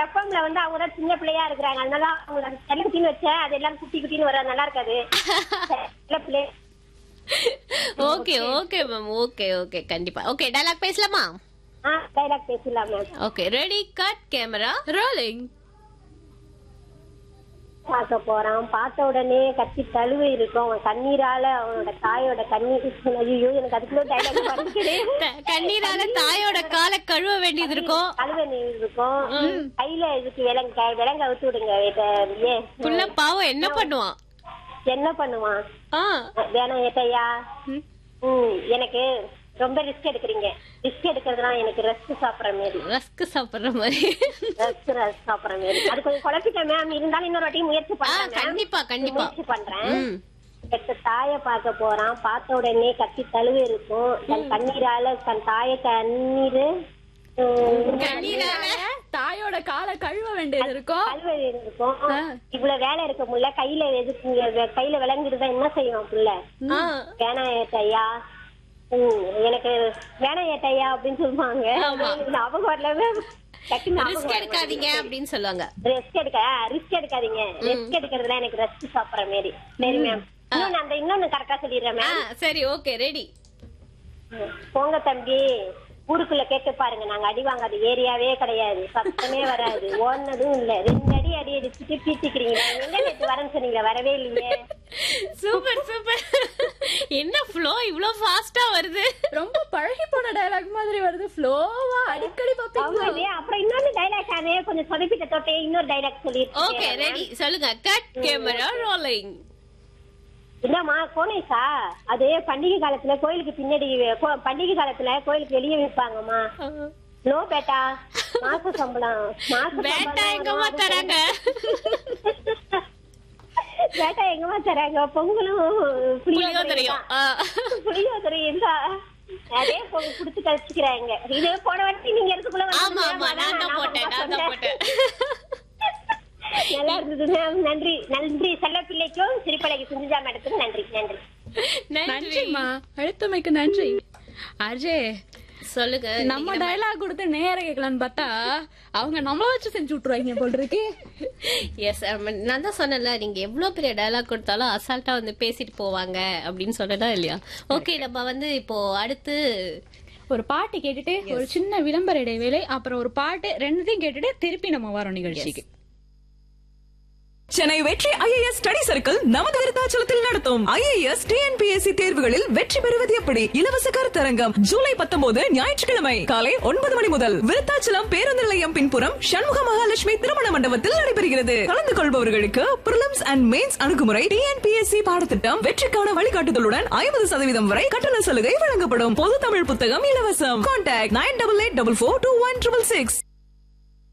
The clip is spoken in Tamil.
எஃப்எம்ல வந்து அவங்க தான் சின்ன பிள்ளையா இருக்கிறாங்க அதனால அவங்க செல்ல குட்டின்னு வச்சேன் அது எல்லாம் குட்டி குட்டின்னு வர நல்லா இருக்காது சின்ன பிள்ளை okay okay ma'am okay okay கண்டிப்பா ஓகே டயலாக் பேசலாமா ஆ டைலாக் பேசலாம் ma'am okay ready cut camera rolling பார்க்க போறான் பார்த்த உடனே கத்தி தழுவு இருக்கும் அவன் கண்ணீரால அவனோட தாயோட கண்ணீர் ஐயோ எனக்கு அதுக்குள்ள டைலாக் படிக்கிறே கண்ணீரால தாயோட காலை கழுவ வேண்டியது இருக்கும் கழுவ நீர் இருக்கும் கையில இதுக்கு விலங்க விலங்க அவுத்து விடுங்க இத, ஏ புள்ள பாவம் என்ன பண்ணுவான் என்ன பண்ணுவான் ஆ வேணாம் ஏட்டையா ம் எனக்கு ரொம்ப ரிஸ்க் எடுக்கிறீங்க ரிஸ்க் எடுக்கிறதுனா எனக்கு ரெஸ்ட் சாப்பிடுற மாதிரி ரஸ்க் சாப்பிடுற மாதிரி ரெஸ்ட் ரெஸ்ட் சாப்பிடுற மாதிரி அது கொஞ்சம் குழப்பிட்டேன் மேம் இருந்தாலும் இன்னொரு வாட்டி முயற்சி ஆ பண்றேன் ma'am. கண்டிப்பா கண்டிப்பா முயற்சி பண்றேன் ம் பெற்ற தாய பார்க்க போறான் பார்த்த உடனே கத்தி தழுவு இருக்கும் தன் கண்ணீரால தன் தாய கண்ணீர் கண்ணீரால தாயோட காலை கழுவ வேண்டியது இருக்கும் கழுவ இருக்கும் இவ்வளவு வேலை இருக்க முடியல கையில எதுக்கு கையில விளங்கிடுதா என்ன செய்வான் புள்ள ஆ வேணாம் ஏட்டையா ம், எனக்கு வேணாம் ஏட்டையா அப்படின்னு சொல்லுவாங்க ஞாபகம் வரல டக்குன்னு ரிஸ்க் எடுக்காதீங்க அப்படின்னு சொல்லுவாங்க ரெஸ்ட் எடுக்க ரிஸ்க் எடுக்காதீங்க ரெஸ்ட் எடுக்கிறதுல எனக்கு ரெஸ்ட் சாப்பிடுற மாதிரி சரி மேம் இன்னொன்னு அந்த இன்னொன்னு கரெக்டா சொல்லிடுறேன் ஆ மேம் சரி ஓகே ரெடி போங்க தம்பி ஊருக்குள்ள கேட்டு பாருங்க நாங்க அடி வாங்காத ஏரியாவே கிடையாது சத்தமே வராது ஓடுனதும் இல்ல ரெண்டு அடி அடி அடிச்சுட்டு பீத்திக்கிறீங்க நாங்க எங்க நேத்து வரேன்னு சொன்னீங்க வரவே இல்லையே சூப்பர் சூப்பர் என்ன ஃப்ளோ இவ்ளோ ஃபாஸ்டா வருது ரொம்ப பழகி போன டயலாக் மாதிரி வருது ஃப்ளோவா அடிக்கடி ஆமா பாப்பீங்க இல்லையா அப்புறம் இன்னொன்னு டைலாக் அதே கொஞ்சம் சொதப்பிட்ட தொட்டே இன்னொரு டைலாக் ஓகே சொல்லிருக்கேன் ரெடி சொல்லுங்க கட் கேமரா ரோலிங் என்னம்மா கோனேஷா அது பண்டிகை காலத்துல கோயிலுக்கு பின்னாடி கோ- பண்டிகை காலத்துல கோயிலுக்கு வெளியே விற்பாங்கம்மா நோ பேட்டா மாச சம்பளம் மாச பேட்டா சம்பளம் எங்கம்மா வரும். தராங்க பேட்டா எங்கம்மா தராங்க பொங்கலும் புளியோதரையும் ஆ. புளியோதரையும் தான் அதே பொங்க குடுத்து கழிச்சுக்கிறாங்க இதே போன வாட்டி நீங்க இருக்கக்குள்ள ஆமா ஆமா நான் தான் போட்டேன் நான் தான் போட்டேன் நல்லா இருந்தது மேம் நன்றி நன்றி செல்ல பிள்ளைக்கும் சிறுபலைக்கு சிந்துஜா மேடத்துக்கும் நன்றி நன்றி நன்றி நன்றிம்மா அழுத்தமைக்கு நன்றி அஜய் சொல்லுங்க நம்ம டயலாக் கொடுத்து நேர கேட்கலான்னு பார்த்தா அவங்க நம்மள வச்சு செஞ்சு விட்டுருவாங்க போல் இருக்கு எஸ் நான் தான் சொன்னேன்ல நீங்க எவ்வளவு பெரிய டயலாக் கொடுத்தாலும் அசால்ட்டா வந்து பேசிட்டு போவாங்க அப்படின்னு சொன்னதா இல்லையா ஓகே நம்ம வந்து இப்போ அடுத்து ஒரு பாட்டு கேட்டுட்டு ஒரு சின்ன விளம்பர இடைவேளை அப்புறம் ஒரு பாட்டு ரெண்டுத்தையும் கேட்டுட்டு திருப்பி நம்ம வரோம் நிகழ்ச்சிக்கு சென்னை வெற்றி ஐஏஎஸ் ஸ்டடி சர்க்கிள் நமது விருத்தாச்சலத்தில் நடத்தும் ஐஏஎஸ் டிஎன்பிஎஸ்சி தேர்வுகளில் வெற்றி பெறுவது எப்படி இலவச கருத்தரங்கம் ஜூலை பத்தொன்பது ஞாயிற்றுக்கிழமை காலை ஒன்பது மணி முதல் விருத்தாச்சலம் பேருந்து நிலையம் பின்புறம் சண்முக மகாலட்சுமி திருமண மண்டபத்தில் நடைபெறுகிறது கலந்து கொள்பவர்களுக்கு பிரிலிம்ஸ் அண்ட் மெயின்ஸ் அணுகுமுறை டிஎன்பிஎஸ்சி பாடத்திட்டம் வெற்றிக்கான வழிகாட்டுதலுடன் ஐம்பது சதவீதம் வரை கட்டண சலுகை வழங்கப்படும் பொது தமிழ் புத்தகம் இலவசம் contact nine double eight double four two one triple six